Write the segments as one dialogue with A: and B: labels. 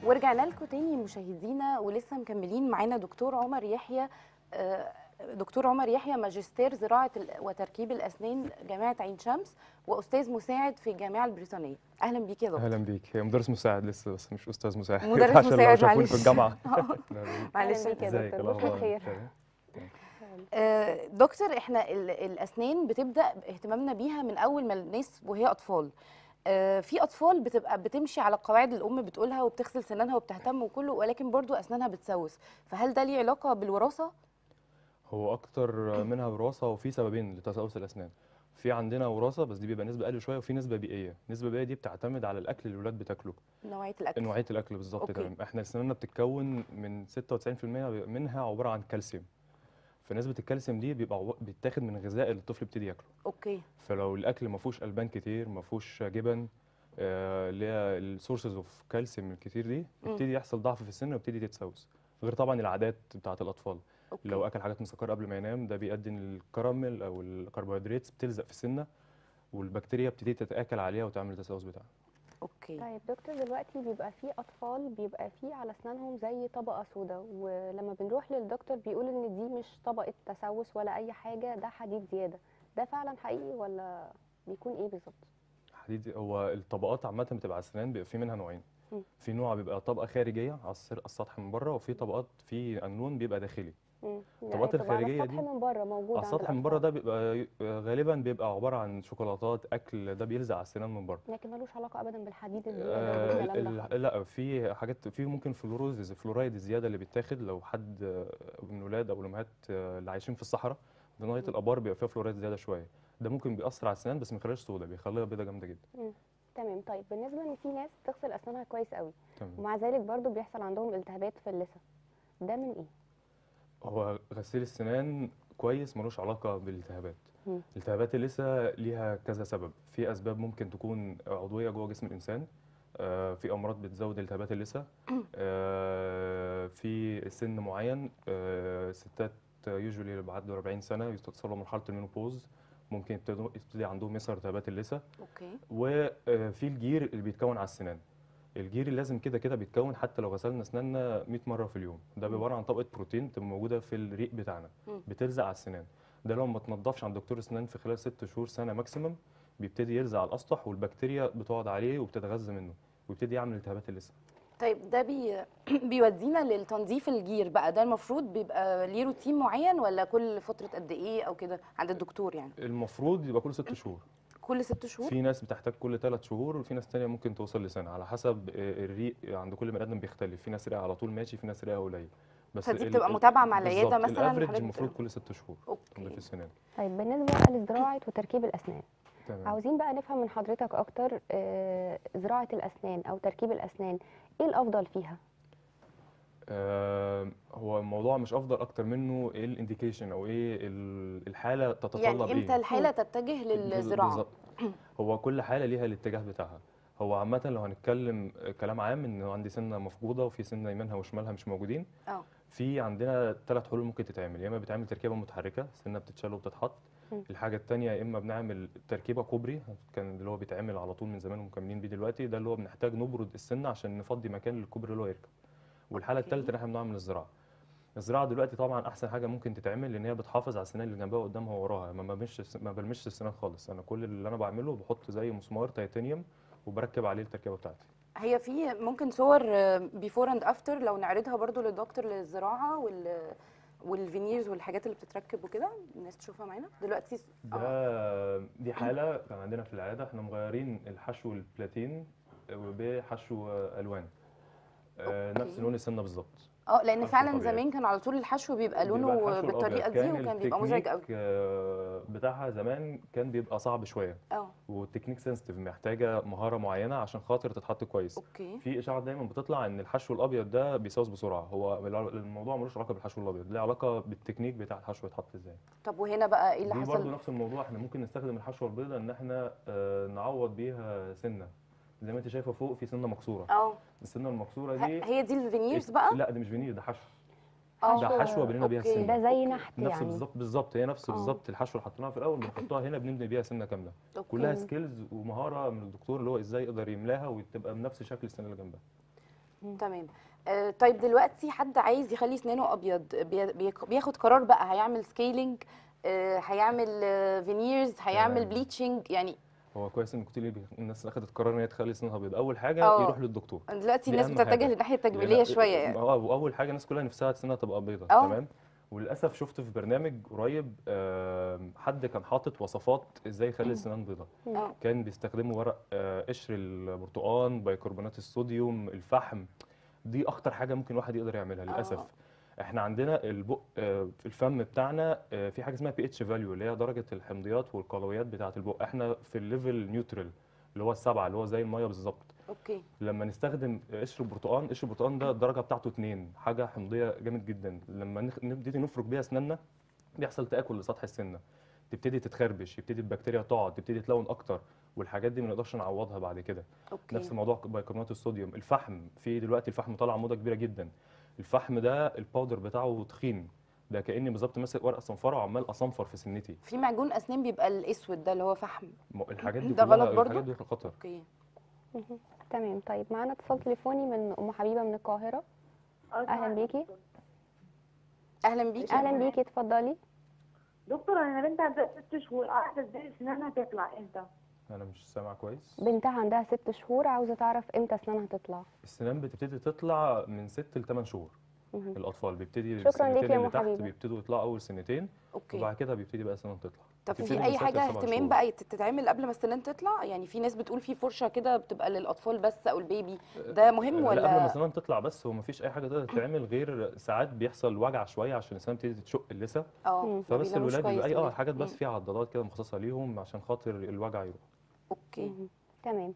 A: ورجعنا لكم تاني مشاهدينا ولسه مكملين معانا دكتور عمر يحيى آه، دكتور عمر يحيى ماجستير زراعه ال- وتركيب الاسنان جامعه عين شمس واستاذ مساعد في الجامعه البريطانيه اهلا بيك يا دكتور
B: اهلا بيك هي مدرس مساعد لسه بس مش استاذ مساعد
A: مدرس
B: عشان لو
A: مساعد،
B: شافوني
A: معلش.
B: في الجامعه
A: معلش
C: أهلا بيك يا
B: ازيك
C: دكتور
B: الاخبار
C: بكل خير
B: تمام؟
A: آه، دكتور احنا ال- الاسنان بتبدا اهتمامنا بيها من اول ما الناس وهي اطفال آه، في اطفال بتبقى بتمشي على القواعد اللي الام بتقولها وبتغسل سنانها وبتهتم وكله ولكن برضو اسنانها بتسوس فهل ده ليه علاقه بالوراثه
B: هو اكتر منها وراثه وفي سببين لتسوس الاسنان في عندنا وراثه بس دي بيبقى نسبه اقل شويه وفي نسبه بيئيه النسبه البيئيه دي بتعتمد على الاكل اللي الولاد بتاكله
A: نوعيه الاكل
B: نوعيه الاكل بالظبط
A: أوكي.
B: تمام احنا اسناننا بتتكون من 96% منها عباره عن كالسيوم فنسبه الكالسيوم دي بيبقى عو- بيتاخد من الغذاء اللي الطفل بيبتدي ياكله
A: اوكي
B: فلو الاكل ما فيهوش البان كتير ما فيهوش جبن آه، اللي هي السورسز اوف كالسيوم الكتير دي
A: مم.
B: يبتدي يحصل ضعف في السن ويبتدي تتسوس غير طبعا العادات بتاعه الاطفال
A: اوكي
B: لو اكل حاجات مسكره قبل ما ينام ده بيؤدي ان الكراميل او الكربوهيدرات بتلزق في السنه والبكتيريا بتبتدي تتاكل عليها وتعمل التسوس بتاعها
A: اوكي
C: طيب دكتور دلوقتي بيبقى في اطفال بيبقى في على اسنانهم زي طبقه سوداء ولما بنروح للدكتور بيقول ان دي مش طبقه تسوس ولا اي حاجه ده حديد زياده ده فعلا حقيقي ولا بيكون ايه بالظبط
B: حديد هو الطبقات عامه بتبقى على السنان بيبقى في منها نوعين
C: مم.
B: في نوع بيبقى طبقه خارجيه على السر- السطح من بره وفي طبقات في قانون بيبقى داخلي
C: مم.
B: الطبقات
C: يعني بتبقى على
B: الخارجية
C: السطح
B: دي-
C: من بره موجود
B: على
C: عند
B: السطح من بره
C: الأطفال.
B: ده بيبقى ي- غالبا بيبقى عباره عن شوكولاتات اكل ده بيلزق على السنان من بره
C: لكن ملوش علاقه ابدا بالحديد
B: آه،
C: الزياده والكلام ده
B: ال-
C: خالص.
B: لا في حاجات في ممكن فلوروز فلورايد الزياده اللي بيتاخد لو حد آه، من الولاد او الامهات آه، اللي عايشين في الصحراء بنايه
C: مم.
B: الابار بيبقى فيها فلورايد زياده شويه ده ممكن بيأثر على السنان بس ما يخليهاش سودا بيخليها بيضه جامده جدا
C: مم. تمام طيب بالنسبه ان في ناس بتغسل اسنانها كويس قوي
B: تمام
C: ومع ذلك برضو بيحصل عندهم التهابات في اللثه ده من ايه
B: هو غسيل السنان كويس ملوش علاقه بالالتهابات
C: مم.
B: التهابات اللثه ليها كذا سبب في اسباب ممكن تكون عضويه جوه جسم الانسان آه، في امراض بتزود التهابات اللثه آه، في سن معين آه، ستات يوجولي اللي بعد 40 سنه يوصلوا مرحله المينوبوز ممكن يبتدوا يبتدي عندهم يظهر التهابات اللثه
A: اوكي
B: وفي الجير اللي بيتكون على السنان الجير اللي لازم كده كده بيتكون حتى لو غسلنا اسناننا 100 مره في اليوم ده
A: مم.
B: عباره عن طبقه بروتين بتبقى موجوده في الريق بتاعنا
A: مم.
B: بتلزق على السنان ده لو ما تنضفش عند دكتور اسنان في خلال ست شهور سنه ماكسيمم بيبتدي يلزق على الاسطح والبكتيريا بتقعد عليه وبتتغذى منه ويبتدي يعمل التهابات اللثه
A: طيب ده بي... بيودينا للتنظيف الجير بقى ده المفروض بيبقى ليه روتين معين ولا كل فتره قد ايه او كده عند الدكتور يعني
B: المفروض يبقى كل ست شهور
A: كل ست شهور
B: في ناس بتحتاج كل ثلاث شهور وفي ناس تانية ممكن توصل لسنه على حسب آه، الريق عند كل بني ادم بيختلف في ناس ريقها على طول ماشي في ناس ريقها قليل بس
A: فدي
B: ال-
A: بتبقى
B: ال-
A: متابعة مع العيادة
B: بالظبط.
A: مثلاً
B: الافريج
A: حضرتك
B: المفروض
A: بتقول.
B: كل ست شهور
A: اوكي
B: تنظيف السنان
C: طيب بالنسبه بقى لزراعه وتركيب الاسنان
B: تمام
C: عاوزين بقى نفهم من حضرتك اكتر آه، زراعه الاسنان او تركيب الاسنان ايه الافضل فيها
B: آه هو الموضوع مش افضل اكتر منه ايه الانديكيشن او ايه ال- الحاله تتطلب
A: يعني
B: ايه
A: امتى الحاله تتجه
B: بال-
A: للزراعه
B: بالظبط. هو كل حاله ليها الاتجاه بتاعها هو عامه لو هنتكلم كلام عام ان عندي سنه مفقوده وفي سنه يمينها وشمالها مش موجودين
A: اه
B: في عندنا ثلاث حلول ممكن تتعمل يا اما بتعمل تركيبه متحركه سنه بتتشال وبتتحط
C: مم.
B: الحاجه الثانيه يا اما بنعمل تركيبه كوبري كان اللي هو بيتعمل على طول من زمان ومكملين بيه دلوقتي ده اللي هو بنحتاج نبرد السنه عشان نفضي مكان للكوبري اللي هو يركب والحاله
A: أوكي.
B: الثالثه ان احنا بنعمل الزراعه الزراعه دلوقتي طبعا احسن حاجه ممكن تتعمل لان هي بتحافظ على السنان اللي جنبها وقدامها ووراها ما بلمش ما بلمش السنان خالص انا كل اللي انا بعمله بحط زي مسمار تيتانيوم وبركب عليه التركيبه بتاعتي
A: هي في ممكن صور بيفور اند افتر لو نعرضها برضو للدكتور للزراعه وال والفينيرز والحاجات اللي بتتركب وكده الناس تشوفها معانا دلوقتي اه
B: ده دي حاله كان عندنا في العياده احنا مغيرين الحشو البلاتين بحشو الوان آه،
A: أوكي.
B: نفس لون السنه بالظبط
A: اه لان
B: حشو
A: فعلا
B: طبيعي.
A: زمان كان على طول الحشو بيبقى
B: بيبقى
A: لونه
B: الحشو الأبيض.
A: بالطريقه دي
B: كان
A: وكان بيبقى مزعج قوي
B: التكنيك، آه، بتاعها زمان كان بيبقى صعب شويه
A: اه
B: والتكنيك سنسيتيف محتاجه مهاره معينه عشان خاطر تتحط كويس
A: اوكي
B: في اشاعات دايما بتطلع ان الحشو الابيض ده بيسوس بسرعه هو الموضوع ملوش علاقه بالحشو الابيض ليه علاقه بالتكنيك بتاع الحشو يتحط ازاي
A: طب وهنا بقى ايه اللي
B: دي برضه
A: حصل
B: نفس الموضوع احنا ممكن نستخدم الحشوه البيضاء ان احنا آه، نعوض بيها سنه زي ما انت شايفه فوق في سنه مكسوره
A: اه
B: السنه المكسوره
A: ه-
B: دي
A: هي دي الفينيرز بقى
B: لا دي مش فينير ده حشو
A: اه
B: ده حشوه بنينا بيها
A: أوكي.
B: السنه
C: ده زي
A: أوكي.
C: نحت
B: نفس
C: يعني
B: بالظبط بالظبط هي نفس
C: آه.
B: بالظبط الحشوه اللي حطيناها في الاول بنحطها هنا بنبني بيها سنه كامله
A: أوكي.
B: كلها سكيلز ومهاره من الدكتور اللي هو ازاي يقدر يملاها وتبقى بنفس شكل السنه اللي جنبها
A: تمام آه، طيب دلوقتي حد عايز يخلي اسنانه ابيض بي- بيك- بياخد قرار بقى هيعمل سكيلينج هيعمل فينيرز هيعمل
B: تمام.
A: بليتشنج يعني
B: هو كويس ان قلت لي بي- الناس اخدت قرار ان هي تخلي سنانها بيض اول حاجه
A: اه.
B: يروح للدكتور
A: دلوقتي
B: دي
A: الناس
B: أهم
A: بتتجه
B: حاجة.
A: للناحيه
B: لأن
A: التجميليه شويه يعني
B: اه واول حاجه الناس كلها نفسها سنها تبقى بيضه
A: اه.
B: تمام وللاسف شفت في برنامج قريب آم، حد كان حاطط وصفات ازاي يخلي السنان بيضه
A: اه
B: كان بيستخدموا ورق آه، قشر البرتقال بيكربونات الصوديوم الفحم دي اخطر حاجه ممكن الواحد يقدر يعملها للاسف
A: اه.
B: احنا عندنا البق آه، في الفم بتاعنا آه، في حاجه اسمها بي اتش فاليو اللي هي درجه الحمضيات والقلويات بتاعه البق احنا في الليفل نيوترال اللي هو السبعه اللي هو زي الميه بالظبط
A: اوكي
B: لما نستخدم قشر البرتقال قشر البرتقال ده الدرجه بتاعته اتنين حاجه حمضيه جامد جدا لما نخ- نبتدي نفرك بيها اسناننا بيحصل تاكل لسطح السنه تبتدي تتخربش يبتدي البكتيريا تقعد تبتدي تلون اكتر والحاجات دي ما نقدرش نعوضها بعد كده
A: اوكي
B: نفس الموضوع بيكربونات الصوديوم الفحم في دلوقتي الفحم طالع موضه كبيره جدا الفحم ده الباودر بتاعه تخين ده كاني بالظبط ماسك ورقه صنفره وعمال اصنفر في سنتي
A: في معجون اسنان بيبقى الاسود ده اللي هو فحم
B: م- الحاجات دي
A: ده
B: كلها
A: غلط برضو؟
B: الحاجات دي خطر
A: اوكي
C: مهم. تمام طيب معانا اتصال تليفوني من ام حبيبه من القاهره اهلا بيكي
A: اهلا بيكي
C: اهلا بيكي اتفضلي
D: دكتور انا بنت عندها ست شهور عايزه ازاي سنانها تطلع امتى؟
B: انا مش سامع كويس
C: بنتها عندها ست شهور عاوزه تعرف امتى اسنانها تطلع
B: السنان بتبتدي تطلع من 6 ل 8 شهور
C: مهم.
B: الاطفال بيبتدي
C: شكراً
B: السنتين
C: ليكي يا
B: اللي
C: أم
B: تحت
C: حبيبة.
B: بيبتدوا يطلعوا اول سنتين
A: اوكي
B: وبعد كده بيبتدي بقى سنان تطلع
A: طب
B: بتبتدي
A: في
B: من
A: اي
B: ست
A: حاجه
B: لسبع
A: اهتمام
B: شهور.
A: بقى تتعمل قبل ما السنان تطلع يعني في ناس بتقول في فرشه كده بتبقى للاطفال بس او البيبي ده مهم
B: لا قبل ما
A: ولا
B: السنان تطلع بس هو مفيش اي حاجه تقدر تتعمل غير ساعات بيحصل وجع شويه عشان السنان بتبتدي تشق اللثه
A: اه
C: مم.
A: ما
B: فبس
A: بيناموش
B: الولاد بيبقى
A: كويس
B: اي اه
A: الولاد.
B: حاجات بس
A: مم.
B: فيها عضلات كده مخصصه ليهم عشان خاطر الوجع يروح
A: اوكي
C: مهم. تمام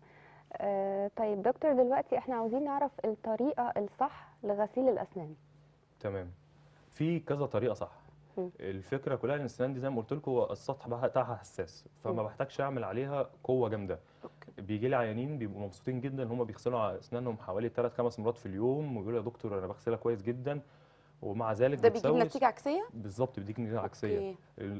C: آه طيب دكتور دلوقتي احنا عاوزين نعرف الطريقه الصح لغسيل الاسنان
B: تمام في كذا طريقه صح
C: مم.
B: الفكره كلها ان السنان دي زي ما قلت لكم هو السطح بقى بتاعها حساس فما
C: مم.
B: بحتاجش اعمل عليها قوه جامده
A: اوكي
B: بيجي لي عيانين بيبقوا مبسوطين جدا ان هم بيغسلوا على اسنانهم حوالي 3 5 مرات في اليوم ويقولوا يا دكتور انا بغسلها كويس جدا ومع ذلك
A: ده بيجيب
B: بتسوس
A: نتيجه عكسيه
B: بالظبط بيديك نتيجه عكسيه
A: اوكي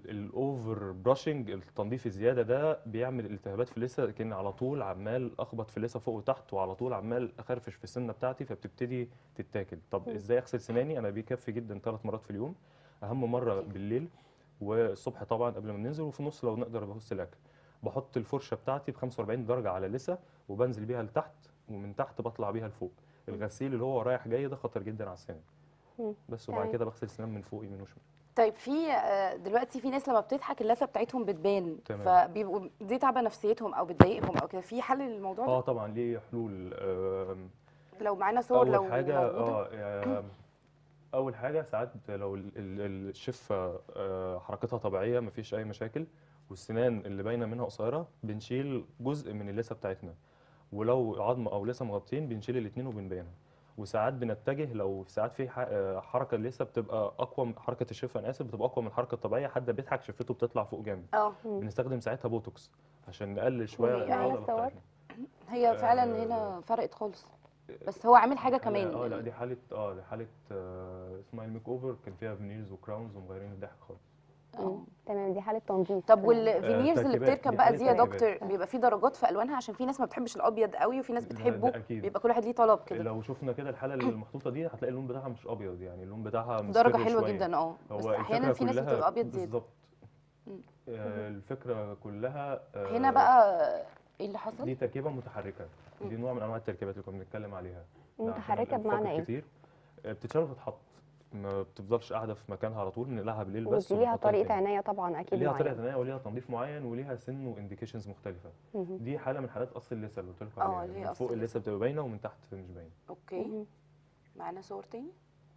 B: الاوفر براشنج التنظيف الزياده ده بيعمل التهابات في اللثه كان على طول عمال اخبط في اللثه فوق وتحت وعلى طول عمال اخرفش في السنه بتاعتي فبتبتدي تتاكل طب
C: مم.
B: ازاي اغسل سناني انا بيكفي جدا ثلاث مرات في اليوم اهم مره
A: أوكي.
B: بالليل والصبح طبعا قبل ما ننزل وفي النص لو نقدر ببص الاكل بحط الفرشه بتاعتي ب 45 درجه على اللثه وبنزل بيها لتحت ومن تحت بطلع بيها لفوق الغسيل اللي هو رايح جاي ده خطر جدا على السنان
C: مم.
B: بس وبعد
C: تمام.
B: كده بغسل السنان من فوق يمين وشمال
A: طيب في آه، دلوقتي في ناس لما بتضحك اللثه بتاعتهم بتبان
B: تمام.
A: فبيبقوا دي تعبه نفسيتهم او بتضايقهم او كده في حل للموضوع
B: اه
A: ده
B: طبعا ليه حلول آم،
A: لو معانا صور لو
B: اول حاجه
A: موجوده
B: اه آم، اول حاجه ساعات لو ال- ال- الشفه آه، حركتها طبيعيه مفيش اي مشاكل والسنان اللي باينه منها قصيره بنشيل جزء من اللثه بتاعتنا ولو عظم او لثه مغطين بنشيل الاثنين وبنبينها وساعات بنتجه لو ساعات في ح- آه، حركه اللثه بتبقى اقوى من حركه الشفه انا اسف بتبقى اقوى من الحركه الطبيعيه حد بيضحك شفته بتطلع فوق جامد
A: اه
C: مم.
B: بنستخدم ساعتها بوتوكس عشان نقلل شويه
A: وهي-
B: العضله
C: معانا صور؟
B: بتاعتنا
A: هي فعلا
B: آه،
A: هنا فرقت خالص بس هو عامل حاجه كمان
B: اه لا دي حاله اه دي حاله آه اسمها الميك اوفر كان فيها فينيرز وكراونز ومغيرين الضحك خالص
A: آه.
C: مم. تمام دي حاله تنظيف
A: طب
C: تمام.
A: والفينيرز اللي
B: تركيبات،
A: بتركب
B: دي
A: بقى
B: حالة
A: دي يا
B: تركيبات.
A: دكتور بيبقى في درجات في الوانها عشان في ناس ما بتحبش الابيض قوي وفي ناس
B: ده- ده
A: بتحبه
B: أكيد.
A: بيبقى كل واحد ليه طلب كده
B: لو شفنا كده الحاله المحطوطه دي هتلاقي اللون بتاعها مش ابيض يعني اللون بتاعها
A: درجه
B: مصفر
A: حلوه
B: شوية.
A: جدا اه بس
B: هو
A: احيانا
B: الفكرة
A: في ناس
B: كلها
A: بتبقى ابيض زياده
B: بالظبط
A: مم.
B: آه الفكره كلها آه
A: هنا بقى ايه اللي حصل
B: دي تركيبه متحركه دي نوع من انواع التركيبات اللي كنا بنتكلم عليها ده عشان
C: متحركه
B: الانفاق
C: بمعنى ايه
B: الكتير آه، بتتشال وتتحط ما بتفضلش قاعده في مكانها على طول بنقلعها بالليل بس
C: ودي ليها
B: ونحطها
C: طريقه
B: تاني.
C: عنايه طبعا اكيد
B: ليها
C: معينه
B: طريقه عنايه وليها تنظيف معين وليها سن وانديكيشنز مختلفه
C: مهم.
B: دي حاله من حالات قص اللثه اللي قلت لكم
A: اه،
B: عليها
A: اللي هي
B: من
A: قص
B: فوق
A: اللثة.
B: اللثه بتبقى باينه ومن تحت مش باينه
A: اوكي
C: مهم.
A: معانا صور تاني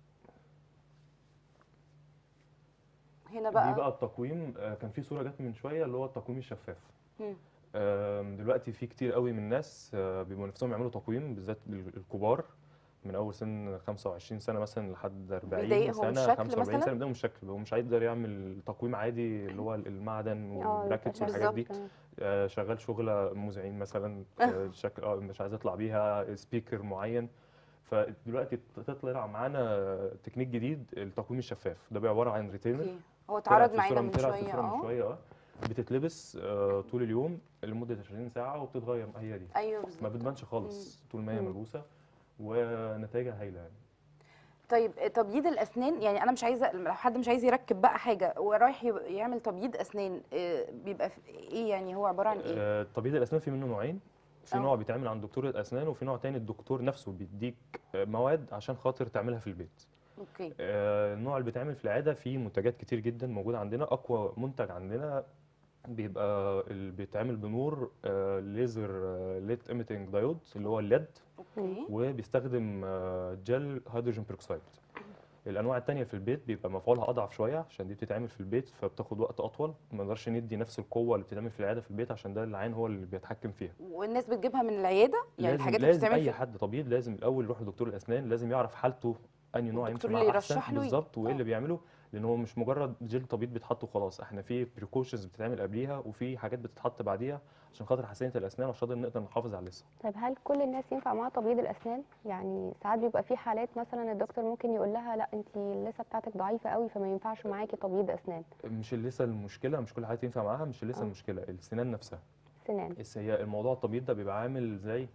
A: هنا
B: دي
A: بقى
B: بقى التقويم آه، كان في صوره جت من شويه اللي هو التقويم الشفاف
A: مم.
B: آم، دلوقتي في كتير قوي من الناس آه، بيبقوا نفسهم يعملوا تقويم بالذات ال- الكبار من اول سن 25 سنه مثلا لحد 40
A: بيضايقهم
B: سنه
A: الشكل
B: 45
A: مثلاً؟
B: سنه بيضايقهم الشكل هو مش هيقدر يعمل تقويم عادي اللي هو المعدن
C: اه
B: والبراكتس
C: يبقى
B: والحاجات دي
C: بالظبط.
B: آه، شغال شغله مذيعين مثلا آه، شكل اه مش عايز يطلع بيها سبيكر معين فدلوقتي تطلع معانا تكنيك جديد التقويم الشفاف ده بيبقى عباره عن ريتينر
A: اوكي هو
B: طلعت
A: اتعرض
B: في
A: معانا
B: الصورة-
A: من
B: طلعت في
A: شويه
B: الصورة من
A: اه
B: شويه اه بتتلبس آه، طول اليوم لمده 20 ساعه وبتتغير هي دي
A: ايوه
B: ما
A: بالظبط
B: بتبانش خالص طول ما هي
C: مم.
B: ملبوسه ونتائجها هايله يعني
A: طيب تبييض الاسنان يعني انا مش عايزه لو حد مش عايز يركب بقى حاجه ورايح يب- يعمل تبييض اسنان آه، بيبقى في- ايه يعني هو عباره عن ايه
B: آه، تبييض الاسنان في منه نوعين في
A: آه.
B: نوع بيتعمل عند دكتور الاسنان وفي نوع تاني الدكتور نفسه بيديك آه، مواد عشان خاطر تعملها في البيت
A: اوكي
B: آه، النوع اللي بيتعمل في العياده فيه منتجات كتير جدا موجوده عندنا اقوى منتج عندنا بيبقى اللي بيتعمل بنور آه، ليزر ليت ايميتنج دايود اللي هو الليد
A: اوكي
B: وبيستخدم آه، جل هيدروجين بيروكسيد الانواع التانية في البيت بيبقى مفعولها اضعف شويه عشان دي بتتعمل في البيت فبتاخد وقت اطول ما نقدرش ندي نفس القوه اللي بتتعمل في العياده في البيت عشان ده العين هو اللي بيتحكم فيها
A: والناس بتجيبها من العياده يعني
B: لازم
A: الحاجات اللي
B: لازم
A: بتتعمل
B: اي
A: في
B: حد طبيب لازم الاول يروح لدكتور الاسنان لازم يعرف حالته انهي نوع يمشي
A: والدكتور
B: معاه
A: اللي
B: احسن
A: يرشح له ي-
B: بالظبط وايه
A: آه.
B: اللي بيعمله لان هو مش مجرد جل تبييض بيتحط وخلاص احنا في بريكوشنز بتتعمل قبليها وفي حاجات بتتحط بعديها عشان خاطر حساسيه الاسنان عشان خاطر نقدر نحافظ على اللثه
C: طيب هل كل الناس ينفع معاها تبييض الاسنان يعني ساعات بيبقى في حالات مثلا الدكتور ممكن يقول لها لا انت اللثه بتاعتك ضعيفه قوي فما ينفعش معاكي تبييض اسنان
B: مش اللثه المشكله مش كل حاجه ينفع معاها مش اللثه
C: آه.
B: المشكله السنان نفسها
C: سنان
B: بس هي الموضوع التبييض ده بيبقى عامل زي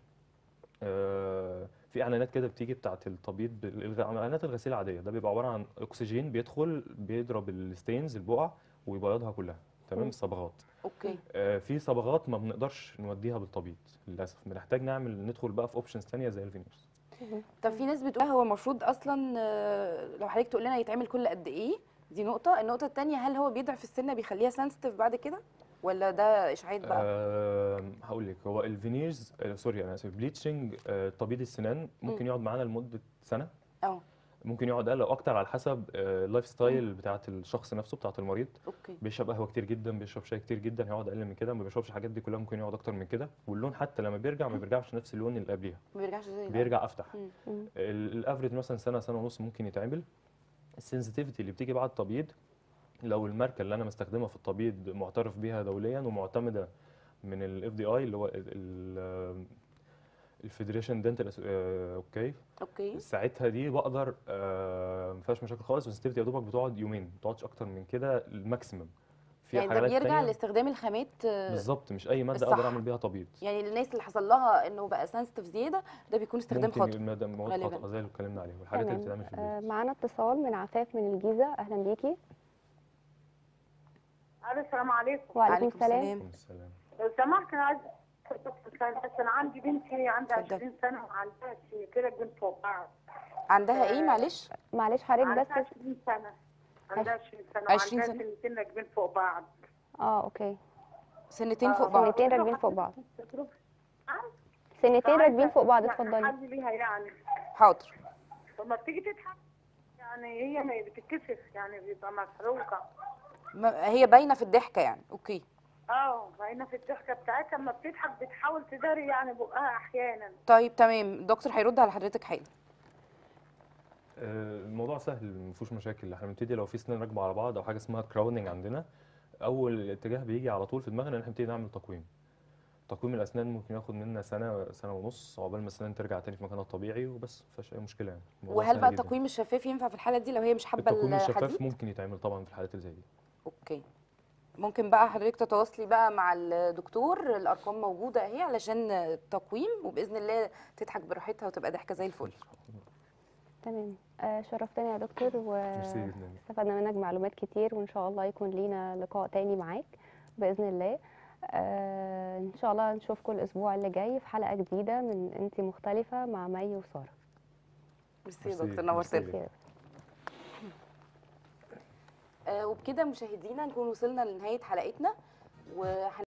B: آه، في اعلانات كده بتيجي بتاعت التبييض بالغ- اعلانات الغسيل العاديه ده بيبقى عباره عن اكسجين بيدخل بيضرب الستينز البقع ويبيضها كلها تمام
C: مم.
B: الصبغات
A: اوكي
B: آه، في صبغات ما بنقدرش نوديها بالتبييض للاسف بنحتاج نعمل ندخل بقى في اوبشنز ثانيه زي الفينيرز
A: طب في ناس بتقول هو المفروض اصلا آه، لو حضرتك تقول لنا يتعمل كل قد ايه دي نقطه النقطه الثانيه هل هو بيضعف السنه بيخليها سنسيتيف بعد كده ولا ده اشاعات بقى
B: أه هقول لك هو الفينيرز آه سوري انا اسف بليتشنج آه تبييض السنان ممكن يقعد معانا لمده سنه
A: اه
B: ممكن يقعد اقل او اكتر على حسب آه، اللايف ستايل بتاعت الشخص نفسه بتاعت المريض
A: اوكي
B: بيشرب قهوه كتير جدا بيشرب شاي كتير جدا هيقعد اقل من كده ما بيشربش الحاجات دي كلها ممكن يقعد اكتر من كده واللون حتى لما بيرجع ما بيرجعش نفس اللون اللي قبليها
A: ما بيرجعش زي الأول.
B: بيرجع افتح
A: مم.
C: مم.
B: ال- الافريج مثلا سنه سنه ونص ممكن يتعمل السنسيتيفيتي اللي بتيجي بعد التبييض لو الماركه اللي انا مستخدمها في التبييض معترف بيها دوليا ومعتمده من الاف دي اي اللي هو الفيدريشن دنتال اوكي
A: اوكي
B: ساعتها دي بقدر آه، ما فيهاش مشاكل خالص والسنسيتيفيتي يا دوبك بتقعد يومين ما بتقعدش اكتر من كده الماكسيمم في
A: يعني ده
B: حالات
A: بيرجع
B: تانية
A: لاستخدام الخامات آه،
B: بالظبط مش اي ماده
A: الصح.
B: اقدر اعمل بيها تبييض
A: يعني الناس اللي حصل لها انه بقى سنسيتيف زياده ده بيكون استخدام
B: ممكن
A: خاطئ
B: المادة- مواد
A: غالباً.
B: خاطئه زي اللي اتكلمنا عليها والحاجات اللي
C: تمام
B: بتتعمل في
C: آه،
B: البيت
C: معانا اتصال من عفاف من الجيزه اهلا بيكي
D: الو السلام عليكم
C: وعليكم
A: وعليكم
C: السلام
B: عليكم السلام
D: لو سمحت انا عايز بس انا عندي بنتي عندها
A: اتفضل.
D: 20 سنه وعندها كده بنت فوق بعض
A: عندها ايه معلش
C: معلش حضرتك
D: عندها
C: بس
D: 20 سنه عندها 20 سنه
A: 20
D: وعندها
A: سنة.
D: سنتين راكبين فوق بعض
C: اه اوكي
A: سنتين فوق بعض
C: سنتين راكبين فوق بعض
D: تجربة.
C: سنتين راكبين
D: فعايزة
C: فوق بعض
D: يعني
C: اتفضلي
D: حل ليها يعني
A: حاضر
D: لما بتيجي تضحك يعني هي ما بتتكسف يعني بيبقى مسروقه
A: ما- هي باينه في الضحكه يعني اوكي
D: اه باينه في الضحكه بتاعتها لما بتضحك بتحاول تداري يعني بقها احيانا
A: طيب تمام الدكتور هيرد على حضرتك حالا
B: آه، الموضوع سهل ما فيهوش مشاكل احنا بنبتدي لو في سنين راكبه على بعض او حاجه اسمها كراوننج عندنا اول اتجاه بيجي على طول في دماغنا ان احنا نبتدي نعمل تقويم تقويم الاسنان ممكن ياخد منا سنه سنه ونص عقبال ما السنان ترجع تاني في مكانها الطبيعي وبس ما فيهاش اي مشكله يعني الموضوع
A: وهل
B: سهل
A: بقى
B: جداً.
A: التقويم الشفاف ينفع في الحاله دي لو هي مش حابه
B: التقويم الشفاف
A: الحديد
B: ممكن يتعمل طبعا في الحالات اللي زي دي
A: اوكي ممكن بقى حضرتك تتواصلي بقى مع الدكتور الارقام موجوده اهي علشان التقويم وباذن الله تضحك براحتها وتبقى ضحكه زي الفل
C: تمام آه شرفتنا يا دكتور
B: ميرسي جدا
C: واستفدنا منك معلومات كتير وان شاء الله يكون لينا لقاء تاني معاك باذن الله آه ان شاء الله نشوفكم الاسبوع اللي جاي في حلقه جديده من انت مختلفه مع مي وساره
A: ميرسي يا
B: ميرسي،
A: دكتور
B: ميرسي
A: نورتنا
B: جداً.
A: آه وبكده مشاهدينا نكون وصلنا لنهايه حلقتنا وهن